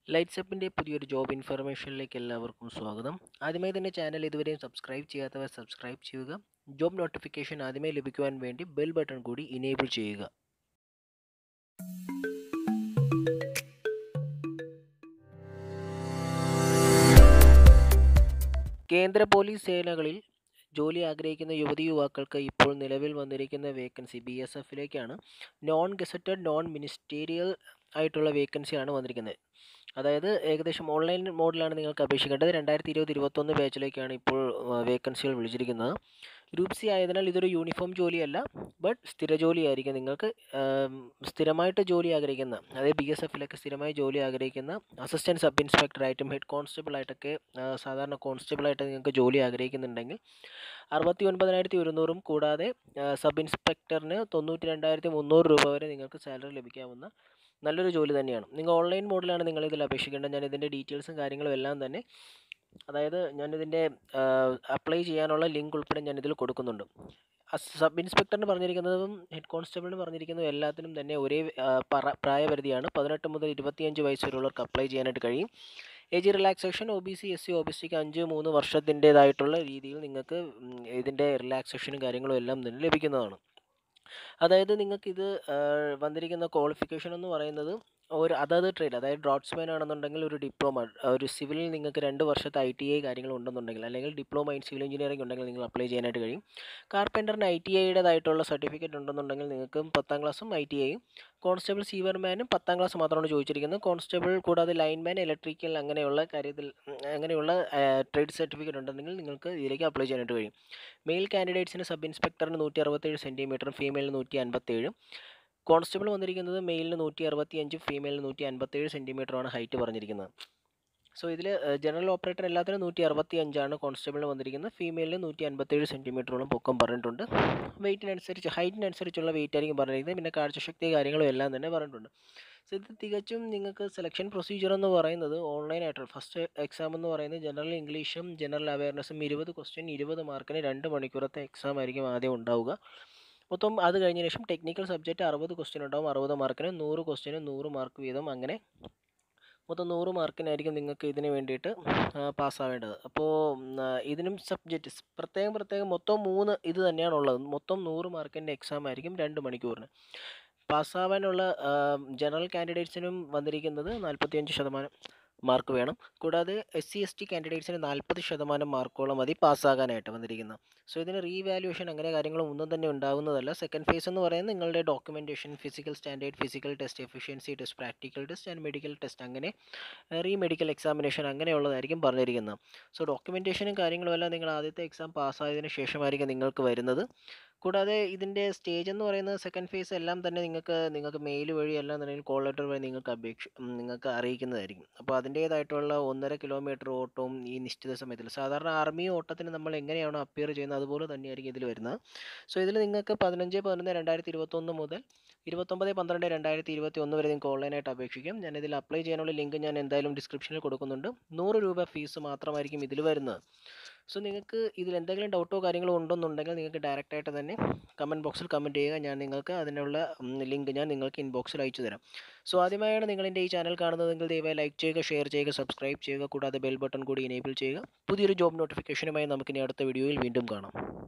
ലൈറ്റ്സപ്പിൻ്റെ പുതിയൊരു ജോബ് ഇൻഫർമേഷനിലേക്ക് എല്ലാവർക്കും സ്വാഗതം ആദ്യമായി തന്നെ ചാനൽ ഇതുവരെയും സബ്സ്ക്രൈബ് ചെയ്യാത്തവർ സബ്സ്ക്രൈബ് ചെയ്യുക ജോബ് നോട്ടിഫിക്കേഷൻ ആദ്യമേ ലഭിക്കുവാൻ വേണ്ടി ബെൽ ബട്ടൺ കൂടി ഇനേബിൾ ചെയ്യുക കേന്ദ്ര പോലീസ് സേനകളിൽ ജോലി ആഗ്രഹിക്കുന്ന യുവതി യുവാക്കൾക്ക് ഇപ്പോൾ നിലവിൽ വന്നിരിക്കുന്ന വേക്കൻസി ബി എസ് എഫിലേക്കാണ് നോൺ ഗസറ്റഡ് നോൺ മിനിസ്റ്റീരിയൽ ആയിട്ടുള്ള വേക്കൻസിയാണ് വന്നിരിക്കുന്നത് അതായത് ഏകദേശം ഓൺലൈൻ മോഡിലാണ് നിങ്ങൾക്ക് അപേക്ഷിക്കേണ്ടത് രണ്ടായിരത്തി ഇരുപത് ഇരുപത്തൊന്ന് ബാച്ചിലേക്കാണ് ഇപ്പോൾ വേക്കൻസികൾ വിളിച്ചിരിക്കുന്നത് ഗ്രൂപ്പ് സി ആയതിനാൽ ഇതൊരു യൂണിഫോം ജോലിയല്ല ബട്ട് സ്ഥിര ജോലിയായിരിക്കും നിങ്ങൾക്ക് സ്ഥിരമായിട്ട് ജോലി ആഗ്രഹിക്കുന്ന അതായത് ബി എസ് എഫിലൊക്കെ സ്ഥിരമായി ജോലി ആഗ്രഹിക്കുന്ന അസിസ്റ്റൻറ്റ് സബ് ഇൻസ്പെക്ടറായിട്ടും ഹെഡ് കോൺസ്റ്റബിൾ ആയിട്ടൊക്കെ സാധാരണ കോൺസ്റ്റബിളായിട്ട് നിങ്ങൾക്ക് ജോലി ആഗ്രഹിക്കുന്നുണ്ടെങ്കിൽ അറുപത്തി ഒൻപതിനായിരത്തി ഒരുന്നൂറും കൂടാതെ സബ് ഇൻസ്പെക്ടറിന് തൊണ്ണൂറ്റി രണ്ടായിരത്തി മുന്നൂറ് രൂപ വരെ നിങ്ങൾക്ക് സാലറി ലഭിക്കാവുന്ന നല്ലൊരു ജോലി തന്നെയാണ് നിങ്ങൾ ഓൺലൈൻ മോഡിലാണ് നിങ്ങൾ ഇതിൽ അപേക്ഷിക്കേണ്ടത് ഞാൻ ഇതിൻ്റെ ഡീറ്റെയിൽസും കാര്യങ്ങളും എല്ലാം തന്നെ അതായത് ഞാനിതിൻ്റെ അപ്ലൈ ചെയ്യാനുള്ള ലിങ്ക് ഉൾപ്പെടെ ഞാൻ ഇതിൽ കൊടുക്കുന്നുണ്ട് സബ് ഇൻസ്പെക്ടറിന് പറഞ്ഞിരിക്കുന്നതും ഹെഡ് കോൺസ്റ്റബിളിന് പറഞ്ഞിരിക്കുന്നതും എല്ലാത്തിനും തന്നെ ഒരേ പ്രായപരിധിയാണ് പതിനെട്ട് മുതൽ ഇരുപത്തിയഞ്ച് വയസ്സ് വരെയുള്ളവർക്ക് അപ്ലൈ ചെയ്യാനായിട്ട് കഴിയും age relaxation O B C S C O B സിക്ക് അഞ്ച് മൂന്ന് വർഷത്തിൻ്റേതായിട്ടുള്ള രീതിയിൽ നിങ്ങൾക്ക് ഇതിൻ്റെ റിലാക്സേഷനും കാര്യങ്ങളും എല്ലാം തന്നെ ലഭിക്കുന്നതാണ് അതായത് നിങ്ങൾക്കിത് വന്നിരിക്കുന്ന ക്വാളിഫിക്കേഷൻ എന്ന് പറയുന്നത് ഒരു അതത് ട്രേഡ് അതായത് ഡ്രോട്ട്സ്മാൻ ആണെന്നുണ്ടെങ്കിൽ ഒരു ഡിപ്ലോമ ഒരു സിവിലിൽ നിങ്ങൾക്ക് രണ്ട് വർഷത്തെ ഐ ടി ഐ കാര്യങ്ങൾ ഉണ്ടെന്നുണ്ടെങ്കിൽ അല്ലെങ്കിൽ ഡിപ്ലോമ ഇൻ സിവിൽ എഞ്ചിനീയറിംഗ് ഉണ്ടെങ്കിൽ നിങ്ങൾ അപ്ലൈ ചെയ്യാനായിട്ട് കഴിയും കാർപ്പൻറ്ററിന് ഐ ടി ഐയുടേതായിട്ടുള്ള സർട്ടിഫിക്കറ്റ് ഉണ്ടെന്നുണ്ടെങ്കിൽ നിങ്ങൾക്ക് പത്താം ക്ലാസ്സും ഐ ടി ഐയും കോൺസ്റ്റബിൾ സീവർമാനും പത്താം ക്ലാസ് മാത്രമാണ് ചോദിച്ചിരിക്കുന്നത് കോൺസ്റ്റബിൾ കൂടാതെ ലൈൻമാൻ ഇലക്ട്രിക്കൽ അങ്ങനെയുള്ള കാര്യത്തിൽ അങ്ങനെയുള്ള ട്രേഡ് സർട്ടിഫിക്കറ്റ് ഉണ്ടെങ്കിൽ നിങ്ങൾക്ക് ഇതിലേക്ക് അപ്ലൈ ചെയ്യാനായിട്ട് കഴിയും മെയിൽ കാൻഡിഡേറ്റ്സിന് സബ് ഇൻസ്പെക്ടറിന് നൂറ്റി അറുപത്തേഴ് സെൻറ്റിമീറ്ററും ഫീമെയിലിന് നൂറ്റി അൻപത്തേഴും കോൺസ്റ്റബിൾ വന്നിരിക്കുന്നത് മെയിലിന് നൂറ്റി അറുപത്തി അഞ്ചും ഫീമെയിലിന് നൂറ്റി അൻപത്തേഴ് സെൻറ്റിമീറ്ററാണ് ഹൈറ്റ് പറഞ്ഞിരിക്കുന്നത് സോ ഇതിൽ ജനറൽ ഓപ്പറേറ്റർ എല്ലാത്തിനും നൂറ്റി അറുപത്തി അഞ്ചാണ് കോൺസ്റ്റബിളിന് വന്നിരിക്കുന്നത് ഫീമെയിലിന് നൂറ്റി അൻപത്തേഴ് സെൻറ്റിമീറ്ററോളം പൊക്കം പറഞ്ഞിട്ടുണ്ട് വെയിറ്റിനനുസരിച്ച് ഹൈറ്റിനനുസരിച്ചുള്ള വെയിറ്റ് ആയിരിക്കും പറഞ്ഞിരിക്കുന്നത് പിന്നെ കാഴ്ചശക്തി കാര്യങ്ങളും എല്ലാം തന്നെ പറഞ്ഞിട്ടുണ്ട് സോ ഇത് തികച്ചും നിങ്ങൾക്ക് സെലക്ഷൻ പ്രൊസീജിയർ എന്ന് പറയുന്നത് ഓൺലൈനായിട്ടുള്ള ഫസ്റ്റ് എക്സാം എന്ന് പറയുന്നത് ജനറൽ ഇംഗ്ലീഷും ജനറൽ അവയർനെസ്സും ഇരുപത് ക്വസ്റ്റ്യൻ ഇരുപത് മാർക്കിന് രണ്ട് മണിക്കൂറത്തെ എക്സാം ആയിരിക്കും ആദ്യം ഉണ്ടാവുക മൊത്തം അത് കഴിഞ്ഞ ശേഷം ടെക്നിക്കൽ സബ്ജക്റ്റ് അറുപത് ക്വസ്റ്റ്യൻ ഉണ്ടാവും അറുപത് മാർക്കിന് നൂറ് ക്വസ്റ്റ്യന് നൂറ് മാർക്ക് വീതം അങ്ങനെ മൊത്തം നൂറ് മാർക്കിനായിരിക്കും നിങ്ങൾക്ക് ഇതിന് വേണ്ടിയിട്ട് പാസ്സാവേണ്ടത് അപ്പോൾ ഇതിനും സബ്ജക്റ്റ് പ്രത്യേകം പ്രത്യേകം മൊത്തം മൂന്ന് ഇത് തന്നെയാണ് ഉള്ളത് മൊത്തം നൂറ് മാർക്കിൻ്റെ എക്സാം ആയിരിക്കും രണ്ട് മണിക്കൂറിന് പാസ്സാവാനുള്ള ജനറൽ കാൻഡിഡേറ്റ്സിനും വന്നിരിക്കുന്നത് നാൽപ്പത്തിയഞ്ച് ശതമാനം മാർക്ക് വേണം കൂടാതെ എസ് സി എസ് ടി കാൻഡിഡേറ്റ്സിന് നാൽപ്പത് ശതമാനം മാർക്കോളം മതി പാസ്സാകാനായിട്ട് വന്നിരിക്കുന്നത് സോ ഇതിന് റീവാലുവേഷൻ അങ്ങനെ കാര്യങ്ങളും ഒന്നും തന്നെ ഉണ്ടാകുന്നതല്ല സെക്കൻഡ് ഫേസ് എന്ന് പറയുന്നത് നിങ്ങളുടെ documentation physical standard physical test efficiency test practical test and medical test അങ്ങനെ റീ മെഡിക്കൽ എക്സാമിനേഷൻ അങ്ങനെയുള്ളതായിരിക്കും പറഞ്ഞിരിക്കുന്നത് സോ ഡോക്യുമെൻറ്റേഷനും കാര്യങ്ങളും എല്ലാം നിങ്ങൾ ആദ്യത്തെ എക്സാം പാസ്സായതിനു ശേഷമായിരിക്കും നിങ്ങൾക്ക് വരുന്നത് കൂടാതെ ഇതിൻ്റെ സ്റ്റേജ് എന്ന് പറയുന്നത് സെക്കൻഡ് ഫേസ് എല്ലാം തന്നെ നിങ്ങൾക്ക് നിങ്ങൾക്ക് മെയിൽ വഴി എല്ലാം തന്നെ കോൾ ലെറ്റർ വഴി നിങ്ങൾക്ക് അപേക്ഷ നിങ്ങൾക്ക് അറിയിക്കുന്നതായിരിക്കും അപ്പോൾ അതിൻ്റേതായിട്ടുള്ള ഒന്നര കിലോമീറ്റർ ഓട്ടവും ഈ നിശ്ചിത സമയത്തിൽ സാധാരണ ആർമി ഓട്ടത്തിന് നമ്മൾ എങ്ങനെയാണോ അപ്പിയർ ചെയ്യുന്നത് അതുപോലെ തന്നെയായിരിക്കും ഇതിൽ വരുന്നത് സോ ഇതിൽ നിങ്ങൾക്ക് പതിനഞ്ച് പതിനൊന്ന് രണ്ടായിരത്തി ഇരുപത്തൊന്ന് മുതൽ ഇരുപത്തൊമ്പത് പന്ത്രണ്ട് രണ്ടായിരത്തി ഇരുപത്തി ഒന്ന് വരെ നിങ്ങൾക്ക് ഓൺലൈനായിട്ട് അപേക്ഷിക്കാം ഞാൻ ഇതിൽ അപ്ലൈ ചെയ്യാനുള്ള ലിങ്ക് ഞാൻ എന്തായാലും ഡിസ്ക്രിപ്ഷനിൽ കൊടുക്കുന്നുണ്ട് നൂറ് രൂപ ഫീസ് മാത്രമായിരിക്കും ഇതിൽ വരുന്നത് സോ നിങ്ങൾക്ക് ഇതിൽ എന്തെങ്കിലും ഡൗട്ടോ കാര്യങ്ങളോ ഉണ്ടെന്നുണ്ടെങ്കിൽ നിങ്ങൾക്ക് ഡയറക്റ്റായിട്ട് തന്നെ കമൻറ്റ് ബോക്സിൽ കമൻറ്റ് ചെയ്യുക ഞാൻ നിങ്ങൾക്ക് അതിനുള്ള ലിങ്ക് ഞാൻ നിങ്ങൾക്ക് ഇൻബോക്സിൽ അയച്ചു തരാം സോ ആദ്യമായാണ് നിങ്ങൾ എൻ്റെ ഈ ചാനൽ കാണുന്നതെങ്കിൽ ദയവായി ലൈക്ക് ചെയ്യുക ഷെയർ ചെയ്യുക സബ്സ്ക്രൈബ് ചെയ്യുക കൂടാതെ ബെൽ ബട്ടൺ കൂടി എനേബിൾ ചെയ്യുക പുതിയൊരു ജോബ് നോട്ടിഫിക്കേഷനുമായി നമുക്കിനി അടുത്ത വീഡിയോയിൽ വീണ്ടും കാണാം